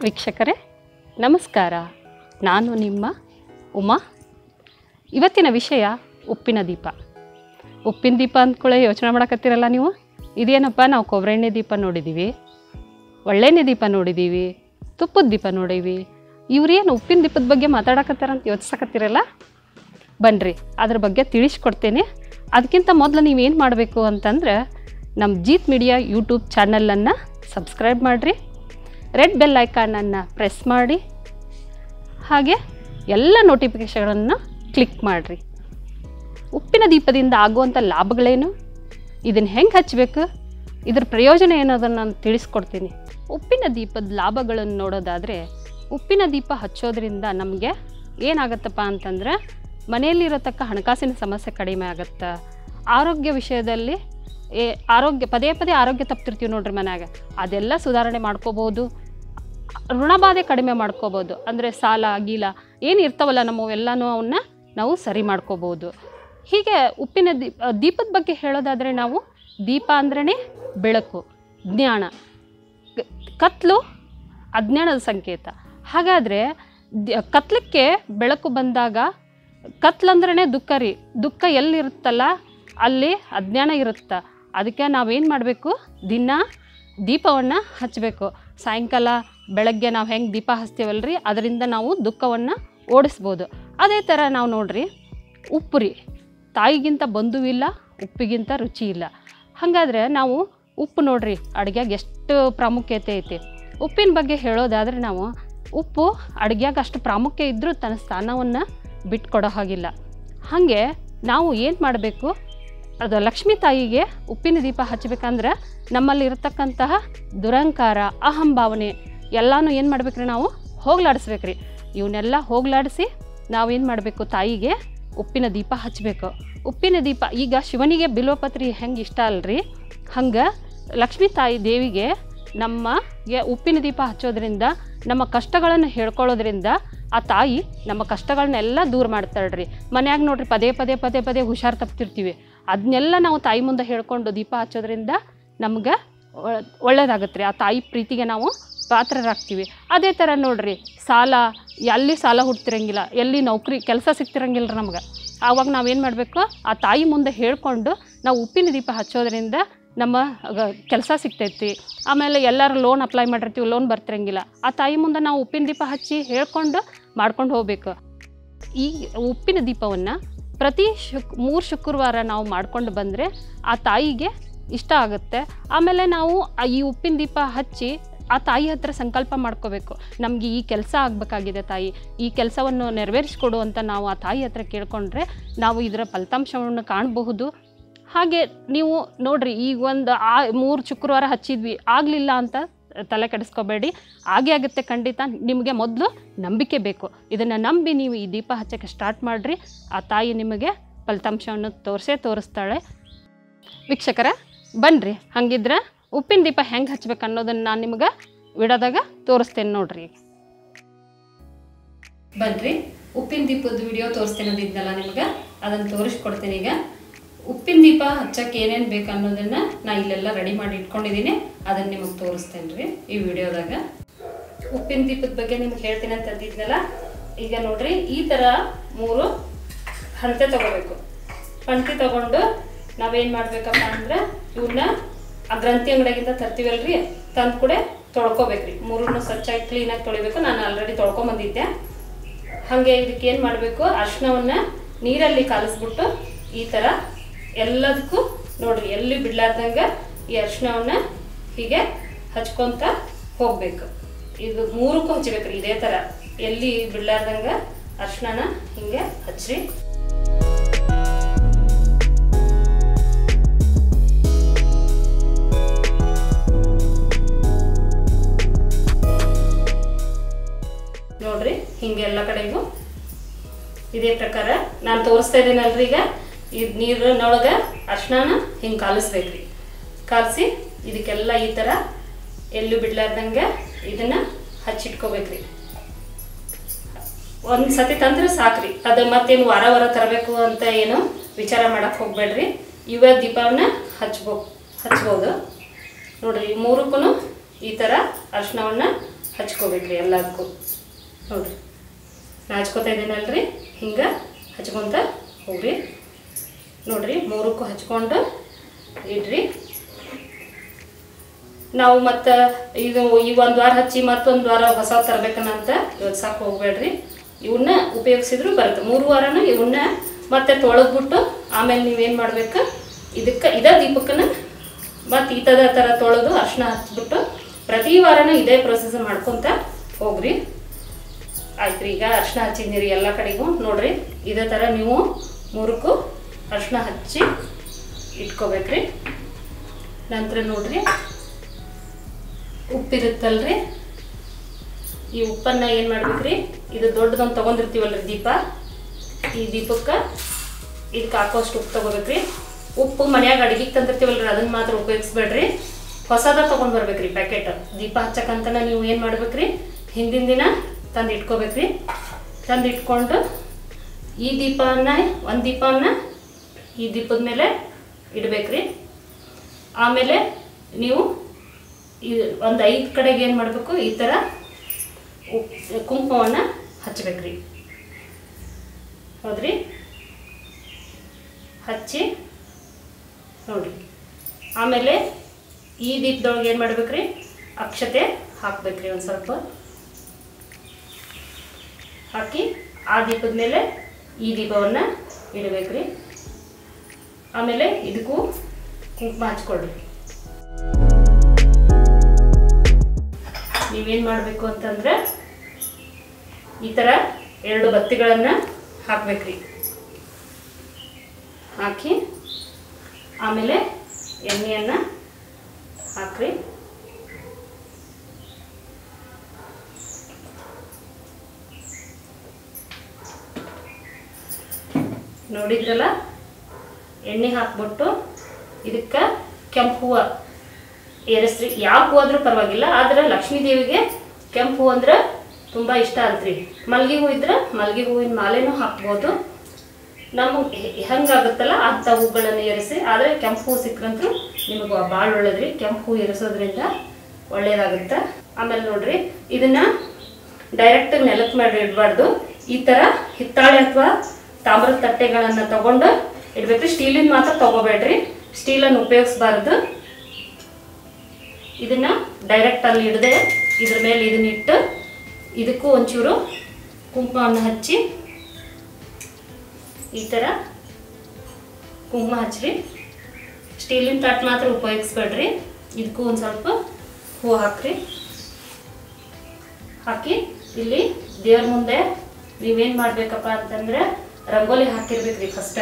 ವೀಕ್ಷಕರೇ ನಮಸ್ಕಾರ ನಾನು ನಿಮ್ಮ ಉಮಾ ಇವತ್ತಿನ ವಿಷಯ ಉಪ್ಪಿನ ದೀಪ ಉಪ್ಪಿನ ದೀಪ ಅಂದ್ಕೊಳ್ಳೆ ಯೋಚನೆ ಮಾಡಕತ್ತೀರಲ್ಲ ನೀವು ಇದೇನಪ್ಪ ನಾವು ಕೊಬ್ಬರೆಣ್ಣೆ ದೀಪ ನೋಡಿದ್ದೀವಿ ಒಳ್ಳೆಣ್ಣೆ ದೀಪ ನೋಡಿದ್ದೀವಿ ತುಪ್ಪದ ದೀಪ ನೋಡೀವಿ ಇವ್ರೇನು ಉಪ್ಪಿನ ದೀಪದ ಬಗ್ಗೆ ಮಾತಾಡಕತ್ತಾರ ಅಂತ ಯೋಚಿಸಕತ್ತೀರಲ್ಲ ಬನ್ನಿರಿ ಅದ್ರ ಬಗ್ಗೆ ತಿಳಿಸ್ಕೊಡ್ತೇನೆ ಅದಕ್ಕಿಂತ ಮೊದಲು ನೀವೇನು ಮಾಡಬೇಕು ಅಂತಂದ್ರೆ ನಮ್ಮ ಜೀತ್ ಮೀಡಿಯಾ ಯೂಟ್ಯೂಬ್ ಚಾನಲನ್ನು ಸಬ್ಸ್ಕ್ರೈಬ್ ಮಾಡಿರಿ ರೆಡ್ ಬೆಲ್ ಐಕಾನನ್ನು ಪ್ರೆಸ್ ಮಾಡಿ ಹಾಗೆ ಎಲ್ಲ ನೋಟಿಫಿಕೇಷಗಳನ್ನು ಕ್ಲಿಕ್ ಮಾಡಿರಿ ಉಪ್ಪಿನ ದೀಪದಿಂದ ಆಗುವಂಥ ಲಾಭಗಳೇನು ಇದನ್ನು ಹೆಂಗೆ ಹಚ್ಚಬೇಕು ಇದ್ರ ಪ್ರಯೋಜನ ಏನೋದನ್ನು ನಾನು ತಿಳಿಸ್ಕೊಡ್ತೀನಿ ಉಪ್ಪಿನ ದೀಪದ ಲಾಭಗಳನ್ನು ನೋಡೋದಾದರೆ ಉಪ್ಪಿನ ದೀಪ ಹಚ್ಚೋದ್ರಿಂದ ನಮಗೆ ಏನಾಗತ್ತಪ್ಪ ಅಂತಂದ್ರೆ ಮನೆಯಲ್ಲಿರತಕ್ಕ ಹಣಕಾಸಿನ ಸಮಸ್ಯೆ ಕಡಿಮೆ ಆಗುತ್ತೆ ಆರೋಗ್ಯ ವಿಷಯದಲ್ಲಿ ಏ ಆರೋಗ್ಯ ಪದೇ ಪದೇ ಆರೋಗ್ಯ ತಪ್ತಿರ್ತೀವಿ ನೋಡ್ರಿ ಮನ್ಯಾಗ ಅದೆಲ್ಲ ಸುಧಾರಣೆ ಮಾಡ್ಕೋಬೋದು ಋಣಬಾಧೆ ಕಡಿಮೆ ಮಾಡ್ಕೋಬೋದು ಅಂದರೆ ಸಾಲ ಗೀಲ ಏನು ಇರ್ತಾವಲ್ಲ ನಮ್ಮವೆಲ್ಲನೂ ಅವನ್ನ ನಾವು ಸರಿ ಮಾಡ್ಕೋಬೋದು ಹೀಗೆ ಉಪ್ಪಿನ ದೀಪ ದೀಪದ ಬಗ್ಗೆ ಹೇಳೋದಾದರೆ ನಾವು ದೀಪ ಅಂದ್ರೇ ಬೆಳಕು ಜ್ಞಾನ ಕ- ಕತ್ಲು ಅಜ್ಞಾನದ ಸಂಕೇತ ಹಾಗಾದರೆ ದ- ಕತ್ಲಕ್ಕೆ ಬೆಳಕು ಬಂದಾಗ ಕತ್ಲಂದ್ರೇ ದುಃಖ ರೀ ದುಃಖ ಎಲ್ಲಿರುತ್ತಲ್ಲ ಅಲ್ಲಿ ಅಜ್ಞಾನ ಇರುತ್ತೆ ಅದಕ್ಕೆ ನಾವೇನು ಮಾಡಬೇಕು ದಿನ ದೀಪವನ್ನು ಹಚ್ಚಬೇಕು ಸಾಯಂಕಾಲ ಬೆಳಗ್ಗೆ ನಾವು ಹೆಂಗೆ ದೀಪ ಹಚ್ತೀವಲ್ರಿ ಅದರಿಂದ ನಾವು ದುಃಖವನ್ನು ಓಡಿಸ್ಬೋದು ಅದೇ ಥರ ನಾವು ನೋಡ್ರಿ ಉಪ್ಪು ರೀ ತಾಯಿಗಿಂತ ಬಂಧುವಿಲ್ಲ ಉಪ್ಪಿಗಿಂತ ರುಚಿ ಇಲ್ಲ ಹಾಗಾದ್ರೆ ನಾವು ಉಪ್ಪು ನೋಡ್ರಿ ಅಡುಗೆಗೆ ಎಷ್ಟು ಪ್ರಾಮುಖ್ಯತೆ ಐತಿ ಉಪ್ಪಿನ ಬಗ್ಗೆ ಹೇಳೋದಾದರೆ ನಾವು ಉಪ್ಪು ಅಡುಗೆಯಾಗ ಅಷ್ಟು ಪ್ರಾಮುಖ್ಯ ಇದ್ದರೂ ತನ್ನ ಸ್ಥಾನವನ್ನು ಬಿಟ್ಕೊಡೋ ಹಾಗಿಲ್ಲ ಹಾಗೆ ನಾವು ಏನು ಮಾಡಬೇಕು ಅದು ಲಕ್ಷ್ಮೀ ತಾಯಿಗೆ ಉಪ್ಪಿನ ದೀಪ ಹಚ್ಚಬೇಕಂದ್ರೆ ನಮ್ಮಲ್ಲಿ ಇರತಕ್ಕಂತಹ ದುರಂಕಾರ ಅಹಂಭಾವನೆ ಎಲ್ಲನೂ ಏನು ಮಾಡ್ಬೇಕ್ರಿ ನಾವು ಹೋಗ್ಲಾಡಿಸ್ಬೇಕ್ರಿ ಇವನ್ನೆಲ್ಲ ಹೋಗ್ಲಾಡಿಸಿ ನಾವೇನು ಮಾಡಬೇಕು ತಾಯಿಗೆ ಉಪ್ಪಿನ ದೀಪ ಹಚ್ಚಬೇಕು ಉಪ್ಪಿನ ದೀಪ ಈಗ ಶಿವನಿಗೆ ಬಿಲ್ವಪತ್ರಿ ಹೆಂಗೆ ಇಷ್ಟ ಅಲ್ರಿ ಹಂಗೆ ಲಕ್ಷ್ಮೀ ತಾಯಿ ದೇವಿಗೆ ನಮಗೆ ಉಪ್ಪಿನ ದೀಪ ಹಚ್ಚೋದ್ರಿಂದ ನಮ್ಮ ಕಷ್ಟಗಳನ್ನು ಹೇಳ್ಕೊಳ್ಳೋದ್ರಿಂದ ಆ ತಾಯಿ ನಮ್ಮ ಕಷ್ಟಗಳನ್ನೆಲ್ಲ ದೂರ ಮಾಡ್ತಾಳ್ರಿ ಮನ್ಯಾಗ ನೋಡ್ರಿ ಪದೇ ಪದೇ ಪದೇ ಪದೇ ಹುಷಾರು ತಪ್ತಿರ್ತೀವಿ ಅದನ್ನೆಲ್ಲ ನಾವು ತಾಯಿ ಮುಂದೆ ಹೇಳ್ಕೊಂಡು ದೀಪ ಹಚ್ಚೋದ್ರಿಂದ ನಮ್ಗೆ ಒಳ್ಳೇದಾಗತ್ತೆ ರೀ ಆ ತಾಯಿ ಪ್ರೀತಿಗೆ ನಾವು ಪಾತ್ರರಾಗ್ತೀವಿ ಅದೇ ಥರ ನೋಡ್ರಿ ಸಾಲ ಎಲ್ಲಿ ಸಾಲ ಹುಡ್ತಿರಂಗಿಲ್ಲ ಎಲ್ಲಿ ನೌಕರಿ ಕೆಲಸ ಸಿಗ್ತಿರಂಗಿಲ್ಲ ನಮ್ಗೆ ಆವಾಗ ನಾವೇನು ಮಾಡಬೇಕು ಆ ತಾಯಿ ಮುಂದೆ ಹೇಳ್ಕೊಂಡು ನಾವು ಉಪ್ಪಿನ ದೀಪ ಹಚ್ಚೋದ್ರಿಂದ ನಮ್ಮ ಕೆಲಸ ಸಿಗ್ತೈತಿ ಆಮೇಲೆ ಎಲ್ಲರೂ ಲೋನ್ ಅಪ್ಲೈ ಮಾಡಿರ್ತೀವಿ ಲೋನ್ ಬರ್ತಿರಂಗಿಲ್ಲ ಆ ತಾಯಿ ಮುಂದೆ ನಾವು ಉಪ್ಪಿನ ದೀಪ ಹಚ್ಚಿ ಹೇಳ್ಕೊಂಡು ಮಾಡ್ಕೊಂಡು ಹೋಗ್ಬೇಕು ಈ ಉಪ್ಪಿನ ದೀಪವನ್ನು ಪ್ರತಿ ಶುಕ್ ಮೂರು ಶುಕ್ರವಾರ ನಾವು ಮಾಡ್ಕೊಂಡು ಬಂದರೆ ಆ ತಾಯಿಗೆ ಇಷ್ಟ ಆಗುತ್ತೆ ಆಮೇಲೆ ನಾವು ಆ ಈ ಉಪ್ಪಿನ ದೀಪ ಹಚ್ಚಿ ಆ ತಾಯಿ ಹತ್ರ ಸಂಕಲ್ಪ ಮಾಡ್ಕೋಬೇಕು ನಮಗೆ ಈ ಕೆಲಸ ಆಗಬೇಕಾಗಿದೆ ತಾಯಿ ಈ ಕೆಲಸವನ್ನು ನೆರವೇರಿಸ್ಕೊಡು ಅಂತ ನಾವು ಆ ತಾಯಿ ಹತ್ರ ಕೇಳ್ಕೊಂಡ್ರೆ ನಾವು ಇದರ ಫಲಿತಾಂಶವನ್ನು ಕಾಣಬಹುದು ಹಾಗೆ ನೀವು ನೋಡ್ರಿ ಈಗ ಒಂದು ಆ ಮೂರು ಶುಕ್ರವಾರ ಹಚ್ಚಿದ್ವಿ ಆಗಲಿಲ್ಲ ಅಂತ ತಲೆ ಕೆಡಿಸ್ಕೋಬೇಡಿ ಹಾಗೆ ಆಗುತ್ತೆ ಖಂಡಿತ ನಿಮಗೆ ಮೊದಲು ನಂಬಿಕೆ ಬೇಕು ಇದನ್ನು ನಂಬಿ ನೀವು ಈ ದೀಪ ಹಚ್ಚೋಕ್ಕೆ ಸ್ಟಾರ್ಟ್ ಮಾಡಿರಿ ಆ ತಾಯಿ ನಿಮಗೆ ಫಲಿತಾಂಶವನ್ನು ತೋರಿಸೇ ತೋರಿಸ್ತಾಳೆ ವೀಕ್ಷಕರ ಬನ್ನಿರಿ ಹಂಗಿದ್ರೆ ಉಪ್ಪಿನ ದೀಪ ಹೆಂಗೆ ಹಚ್ಬೇಕು ಅನ್ನೋದನ್ನು ನಾನು ನಿಮ್ಗೆ ವಿಡೋದಾಗ ತೋರಿಸ್ತೇನೆ ನೋಡ್ರಿ ಬನ್ನಿರಿ ಉಪ್ಪಿನ ದೀಪದ ವಿಡಿಯೋ ತೋರಿಸ್ತೇನೆ ಅಂದಿದ್ನಲ್ಲ ನಿಮ್ಗೆ ಅದನ್ನು ತೋರಿಸ್ಕೊಡ್ತೀನಿ ಈಗ ಉಪ್ಪಿನ ದೀಪ ಹಚ್ಚಕ್ಕೆ ಏನೇನು ಬೇಕು ಅನ್ನೋದನ್ನು ನಾ ಇಲ್ಲೆಲ್ಲ ರೆಡಿ ಮಾಡಿ ಇಟ್ಕೊಂಡಿದ್ದೀನಿ ಅದನ್ನು ನಿಮಗೆ ತೋರಿಸ್ತೇನೆ ರೀ ಈ ವಿಡಿಯೋದಾಗ ಉಪ್ಪಿನ ದೀಪದ ಬಗ್ಗೆ ನಿಮ್ಗೆ ಹೇಳ್ತೀನಿ ಅಂತ ಅಂದಿದ್ನಲ್ಲ ಈಗ ನೋಡ್ರಿ ಈ ಥರ ಮೂರು ಹಣತೆ ತಗೋಬೇಕು ಪಂಕ್ತಿ ತಗೊಂಡು ನಾವೇನು ಮಾಡ್ಬೇಕಪ್ಪ ಅಂದ್ರೆ ಇವನ್ನ ಆ ಗ್ರಂಥಿ ಅಂಗಡಿಯಾಗಿಂದ ತರ್ತೀವಲ್ರಿ ತಂದು ಕೂಡ ತೊಳ್ಕೊಬೇಕ್ರಿ ಮೂರನ್ನು ಸ್ವಚ್ಛಾಗಿ ಕ್ಲೀನಾಗಿ ತೊಳಿಬೇಕು ನಾನು ಆಲ್ರೆಡಿ ತೊಳ್ಕೊಂಬಂದಿದ್ದೆ ಹಾಗೆ ಇದಕ್ಕೆ ಏನು ಮಾಡಬೇಕು ಅರ್ಶಿನವನ್ನ ನೀರಲ್ಲಿ ಕಾಲಿಸ್ಬಿಟ್ಟು ಈ ಥರ ಎಲ್ಲದಕ್ಕೂ ನೋಡ್ರಿ ಎಲ್ಲಿ ಬಿಡ್ಲಾರ್ದಂಗೆ ಈ ಅರ್ಶಿನವನ್ನ ಹೀಗೆ ಹಚ್ಕೊತ ಹೋಗ್ಬೇಕು ಇದು ಮೂರಕ್ಕೂ ಹಚ್ಬೇಕ್ರಿ ಇದೇ ಥರ ಎಲ್ಲಿ ಬಿಡ್ಲಾರ್ದಂಗೆ ಅರ್ಶಿನ ಹಿಂಗೆ ಹಚ್ಚ್ರಿ ನೋಡ್ರಿ ಹಿಂಗೆ ಎಲ್ಲ ಕಡೆಗೂ ಇದೇ ಪ್ರಕಾರ ನಾನು ತೋರಿಸ್ತಾ ಇದ್ದೀನಲ್ರಿ ಈಗ ಈ ನೀರಿನೊಳಗೆ ಅರ್ಶಿನ ಹಿಂಗೆ ಕಾಲಿಸ್ಬೇಕ್ರಿ ಕಾಲಿಸಿ ಇದಕ್ಕೆಲ್ಲ ಈ ಥರ ಎಲ್ಲೂ ಬಿಡ್ಲಾರ್ದಂಗೆ ಇದನ್ನು ಹಚ್ಚಿಟ್ಕೋಬೇಕ್ರಿ ಒಂದು ಸತಿ ತಂದ್ರೆ ಸಾಕ್ರಿ ಅದು ಮತ್ತೇನು ವಾರ ವಾರ ತರಬೇಕು ಅಂತ ಏನು ವಿಚಾರ ಮಾಡಕ್ಕೆ ಹೋಗ್ಬೇಡ್ರಿ ಇವ ದೀಪವನ್ನ ಹಚ್ಬೋ ಹಚ್ಬೋದು ನೋಡ್ರಿ ಮೂರಕ್ಕೂ ಈ ಥರ ಅರ್ಶಿನವನ್ನು ಹಚ್ಕೋಬೇಕ್ರಿ ಎಲ್ಲದಕ್ಕೂ ನೋಡ್ರಿ ನಾ ಹಚ್ಕೋತಾ ಇದ್ದೀನಲ್ರಿ ಹಿಂಗೆ ಹಚ್ಕೊತ ಹೋಗ್ರಿ ನೋಡ್ರಿ ಮೂರಕ್ಕೂ ಹಚ್ಕೊಂಡು ಇಡ್ರಿ ನಾವು ಮತ್ತು ಇದು ಈ ಒಂದು ವಾರ ಹಚ್ಚಿ ಮತ್ತೊಂದು ವಾರ ಹೊಸ ತರಬೇಕನ್ನಂತ ಇವತ್ತು ಸಾಕು ಹೋಗ್ಬೇಡ್ರಿ ಇವನ್ನ ಉಪಯೋಗಿಸಿದ್ರು ಬರುತ್ತೆ ಮೂರು ವಾರನ ಇವನ್ನ ಮತ್ತೆ ತೊಳೆದ್ಬಿಟ್ಟು ಆಮೇಲೆ ನೀವೇನು ಮಾಡ್ಬೇಕು ಇದಕ್ಕೆ ಇದೇ ದೀಪಕ್ಕನ ಮತ್ತು ಈ ಥರ ಥರ ತೊಳೆದು ಅರ್ಶಿನ ಹಚ್ಬಿಟ್ಟು ಪ್ರತಿ ವಾರನೂ ಇದೇ ಪ್ರೊಸೆಸ್ ಮಾಡ್ಕೊತ ಹೋಗ್ರಿ ಆಯ್ತು ರೀ ಈಗ ಅರ್ಶಿನ ಹಚ್ಚಿದ್ದೀರಿ ಎಲ್ಲ ಕಡೆಗೂ ನೋಡ್ರಿ ಇದೇ ಥರ ನೀವು ಮೂರಕ್ಕೂ ಅರ್ಶಿನ ಹಚ್ಚಿ ಇಟ್ಕೋಬೇಕ್ರಿ ನಂತರ ನೋಡ್ರಿ ಉಪ್ಪಿರುತ್ತಲ್ರಿ ಈ ಉಪ್ಪನ್ನ ಏನು ಮಾಡ್ಬೇಕ್ರಿ ಇದು ದೊಡ್ಡದೊಂದು ತೊಗೊಂಡಿರ್ತೀವಲ್ರಿ ದೀಪ ಈ ದೀಪಕ್ಕೆ ಇದಕ್ಕೆ ಹಾಕೋಷ್ಟು ಉಪ್ಪು ತೊಗೋಬೇಕ್ರಿ ಉಪ್ಪು ಮನ್ಯಾಗ ಅಡಿಗೆಗೆ ತಂದಿರ್ತೀವಲ್ರಿ ಅದನ್ನ ಮಾತ್ರ ಉಪಯೋಗಿಸ್ಬೇಡ್ರಿ ಹೊಸದ ತೊಗೊಂಡು ಬರ್ಬೇಕ್ರಿ ಪ್ಯಾಕೆಟ್ ದೀಪ ಹಚ್ಚಕ್ಕಂತನ ನೀವು ಏನು ಮಾಡ್ಬೇಕ್ರಿ ಹಿಂದಿನ ದಿನ ತಂದು ಇಟ್ಕೋಬೇಕ್ರಿ ತಂದು ಇಟ್ಕೊಂಡು ಈ ದೀಪನ ಒಂದು ದೀಪನ ಈ ದೀಪದ ಮೇಲೆ ಇಡಬೇಕ್ರಿ ಆಮೇಲೆ ನೀವು ಈ ಒಂದು ಐದು ಕಡೆಗೆ ಏನು ಮಾಡಬೇಕು ಈ ಥರ ಉಪ್ ಕುಂಕುಮವನ್ನು ಹಚ್ಬೇಕ್ರಿ ಹೌದ್ರಿ ಹಚ್ಚಿ ನೋಡ್ರಿ ಆಮೇಲೆ ಈ ದೀಪದೊಳಗೆ ಏನು ಮಾಡ್ಬೇಕ್ರಿ ಅಕ್ಷತೆ ಹಾಕ್ಬೇಕ್ರಿ ಒಂದು ಸ್ವಲ್ಪ ಹಾಕಿ ಆ ದೀಪದ ಮೇಲೆ ಈ ದೀಪವನ್ನು ಇಡಬೇಕ್ರಿ ಆಮೇಲೆ ಇದಕ್ಕೂ ಕುಂಕುಮ ಹಚ್ಕೊಳ್ರಿ ನೀವೇನು ಮಾಡಬೇಕು ಅಂತಂದ್ರೆ ಈ ಥರ ಎರಡು ಬತ್ತಿಗಳನ್ನು ಹಾಕ್ಬೇಕ್ರಿ ಹಾಕಿ ಆಮೇಲೆ ಎಣ್ಣೆಯನ್ನು ಹಾಕ್ರಿ ನೋಡಿದ್ರಲ್ಲ ಎಣ್ಣೆ ಹಾಕ್ಬಿಟ್ಟು ಇದಕ್ಕೆ ಕೆಂಪು ಹೂವು ಏರಿಸ್ರಿ ಯಾವ ಹೂವು ಆದ್ರೂ ಪರವಾಗಿಲ್ಲ ಆದ್ರೆ ಲಕ್ಷ್ಮೀ ದೇವಿಗೆ ಕೆಂಪು ಹೂವು ಅಂದ್ರೆ ತುಂಬ ಇಷ್ಟ ಅಂತ್ರಿ ಮಲ್ಗೆ ಹೂ ಇದ್ರೆ ಮಲ್ಗೆ ಹೂವಿನ ಮಾಲೆನೂ ಹಾಕ್ಬೋದು ನಮಗೆ ಹೆಂಗಾಗುತ್ತಲ್ಲ ಅಂಥ ಹೂಗಳನ್ನು ಏರಿಸಿ ಆದರೆ ಕೆಂಪು ಹೂ ಸಿಕ್ಕಂತೂ ನಿಮಗೆ ಭಾಳ ಒಳ್ಳೇದ್ರಿ ಕೆಂಪು ಹೂ ಏರಿಸೋದ್ರಿಂದ ಒಳ್ಳೇದಾಗುತ್ತೆ ಆಮೇಲೆ ನೋಡ್ರಿ ಇದನ್ನ ಡೈರೆಕ್ಟ್ ನೆಲಕ್ಕೆ ಮಾಡಿ ಇಡಬಾರ್ದು ಈ ಥರ ಹಿತ್ತಾಳೆ ಅಥವಾ ತಾಮ್ರದ ತಟ್ಟೆಗಳನ್ನು ತಗೊಂಡು ಇಡ್ಬೇಕ್ರಿ ಸ್ಟೀಲಿನ ಮಾತ್ರ ತಗೋಬೇಡ್ರಿ ಸ್ಟೀಲನ್ನು ಉಪಯೋಗಿಸ್ಬಾರ್ದು ಇದನ್ನ ಡೈರೆಕ್ಟ್ ಅಲ್ಲಿ ಇಡದೆ ಇದ್ರ ಮೇಲೆ ಇದನ್ನ ಇಟ್ಟು ಇದಕ್ಕೂ ಒಂಚೂರು ಕುಂಕುಮವನ್ನು ಹಚ್ಚಿ ಈ ಥರ ಕುಂಕುಮ ಹಚ್ಚ್ರಿ ಸ್ಟೀಲಿನ ತಟ್ಟು ಮಾತ್ರ ಉಪಯೋಗಿಸ್ಬೇಡ್ರಿ ಇದಕ್ಕೂ ಒಂದು ಸ್ವಲ್ಪ ಹೂ ಹಾಕ್ರಿ ಹಾಕಿ ಇಲ್ಲಿ ದೇವ್ರ ಮುಂದೆ ನೀವೇನು ಮಾಡಬೇಕಪ್ಪ ಅಂತಂದ್ರೆ ರಂಗೋಲಿ ಹಾಕಿರ್ಬೇಕ್ರಿ ಫಸ್ಟ್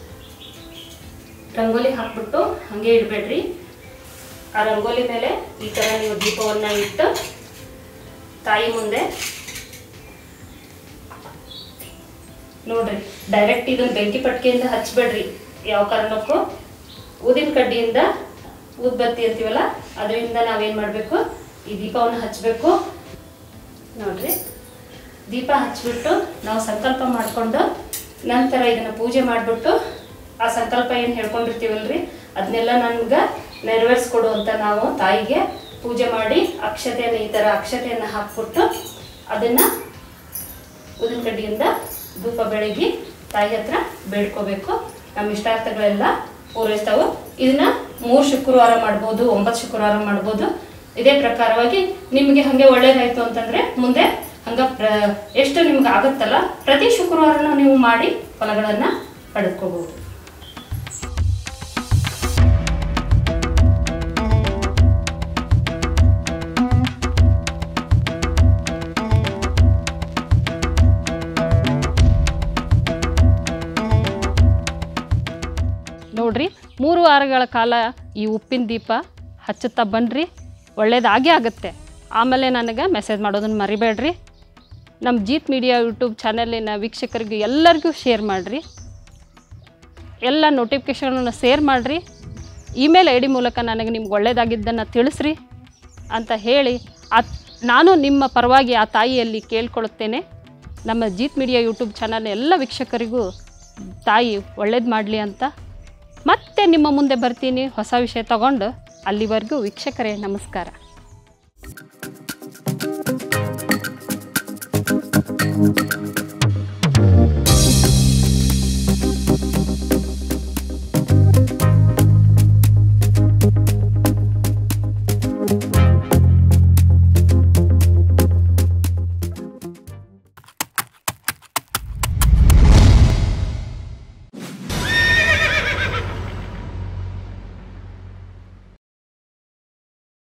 ರಂಗೋಲಿ ಹಾಕ್ಬಿಟ್ಟು ಹಾಗೆ ಇಡಬೇಡ್ರಿ ಆ ರಂಗೋಲಿ ಮೇಲೆ ಈ ಥರ ನೀವು ದೀಪವನ್ನು ಇಟ್ಟು ತಾಯಿ ಮುಂದೆ ನೋಡ್ರಿ ಡೈರೆಕ್ಟ್ ಇದನ್ನ ಬೆಂಕಿ ಪಟ್ಕೆಯಿಂದ ಹಚ್ಬೇಡ್ರಿ ಯಾವ ಕಾರಣಕ್ಕೂ ಊದಿನ ಕಡ್ಡಿಯಿಂದ ಊದ್ಬತ್ತಿ ಅಂತೀವಲ್ಲ ಅದರಿಂದ ನಾವೇನು ಮಾಡಬೇಕು ಈ ದೀಪವನ್ನು ಹಚ್ಚಬೇಕು ನೋಡ್ರಿ ದೀಪ ಹಚ್ಬಿಟ್ಟು ನಾವು ಸಂಕಲ್ಪ ಮಾಡಿಕೊಂಡು ನಂತರ ಇದನ್ನು ಪೂಜೆ ಮಾಡಿಬಿಟ್ಟು ಆ ಸಂಕಲ್ಪ ಏನು ಹೇಳ್ಕೊಂಡಿರ್ತೀವಲ್ರಿ ಅದನ್ನೆಲ್ಲ ನನ್ಗೆ ನೆರವೇರಿಸ್ಕೊಡು ಅಂತ ನಾವು ತಾಯಿಗೆ ಪೂಜೆ ಮಾಡಿ ಅಕ್ಷತೆಯನ್ನು ಈ ಥರ ಅಕ್ಷತೆಯನ್ನು ಹಾಕ್ಬಿಟ್ಟು ಅದನ್ನು ಉದಿನ ಕಡ್ಡಿಯಿಂದ ಧೂಪ ಬೆಳಗಿ ತಾಯಿ ಹತ್ರ ಬೇಡ್ಕೋಬೇಕು ನಮ್ಮ ಇಷ್ಟಾರ್ಥಗಳೆಲ್ಲ ಪೂರೈಸ್ತಾವೆ ಇದನ್ನ ಮೂರು ಶುಕ್ರವಾರ ಮಾಡ್ಬೋದು ಒಂಬತ್ತು ಶುಕ್ರವಾರ ಮಾಡ್ಬೋದು ಇದೇ ಪ್ರಕಾರವಾಗಿ ನಿಮಗೆ ಹಾಗೆ ಒಳ್ಳೇದಾಯ್ತು ಅಂತಂದರೆ ಮುಂದೆ ಹಂಗೆ ಪ್ರ ಎಷ್ಟು ನಿಮ್ಗೆ ಆಗುತ್ತಲ್ಲ ಪ್ರತಿ ಶುಕ್ರವಾರನೂ ನೀವು ಮಾಡಿ ಫಲಗಳನ್ನು ಪಡೆದುಕೋಬೋದು ನೋಡ್ರಿ ಮೂರು ವಾರಗಳ ಕಾಲ ಈ ಉಪ್ಪಿನ ದೀಪ ಹಚ್ಚುತ್ತಾ ಬನ್ನಿರಿ ಒಳ್ಳೇದಾಗೇ ಆಗುತ್ತೆ ಆಮೇಲೆ ನನಗೆ ಮೆಸೇಜ್ ಮಾಡೋದನ್ನು ಮರಿಬೇಡ್ರಿ ನಮ್ಮ ಜೀತ್ ಮೀಡಿಯಾ ಯೂಟ್ಯೂಬ್ ಚಾನಲಿನ ವೀಕ್ಷಕರಿಗೆ ಎಲ್ಲರಿಗೂ ಶೇರ್ ಮಾಡಿರಿ ಎಲ್ಲ ನೋಟಿಫಿಕೇಷನನ್ನು ಶೇರ್ ಮಾಡಿರಿ ಇಮೇಲ್ ಐ ಡಿ ಮೂಲಕ ನನಗೆ ನಿಮ್ಗೆ ಒಳ್ಳೆಯದಾಗಿದ್ದನ್ನು ತಿಳಿಸ್ರಿ ಅಂತ ಹೇಳಿ ಆ ನಾನು ನಿಮ್ಮ ಪರವಾಗಿ ಆ ತಾಯಿಯಲ್ಲಿ ಕೇಳ್ಕೊಳ್ಳುತ್ತೇನೆ ನಮ್ಮ ಜೀತ್ ಮೀಡಿಯಾ ಯೂಟ್ಯೂಬ್ ಚಾನಲ್ ಎಲ್ಲ ವೀಕ್ಷಕರಿಗೂ ತಾಯಿ ಒಳ್ಳೇದು ಮಾಡಲಿ ಅಂತ ಮತ್ತೆ ನಿಮ್ಮ ಮುಂದೆ ಬರ್ತೀನಿ ಹೊಸ ವಿಷಯ ತಗೊಂಡು ಅಲ್ಲಿವರೆಗೂ ವೀಕ್ಷಕರೇ ನಮಸ್ಕಾರ ಧನ್ಯವಾದಗಳು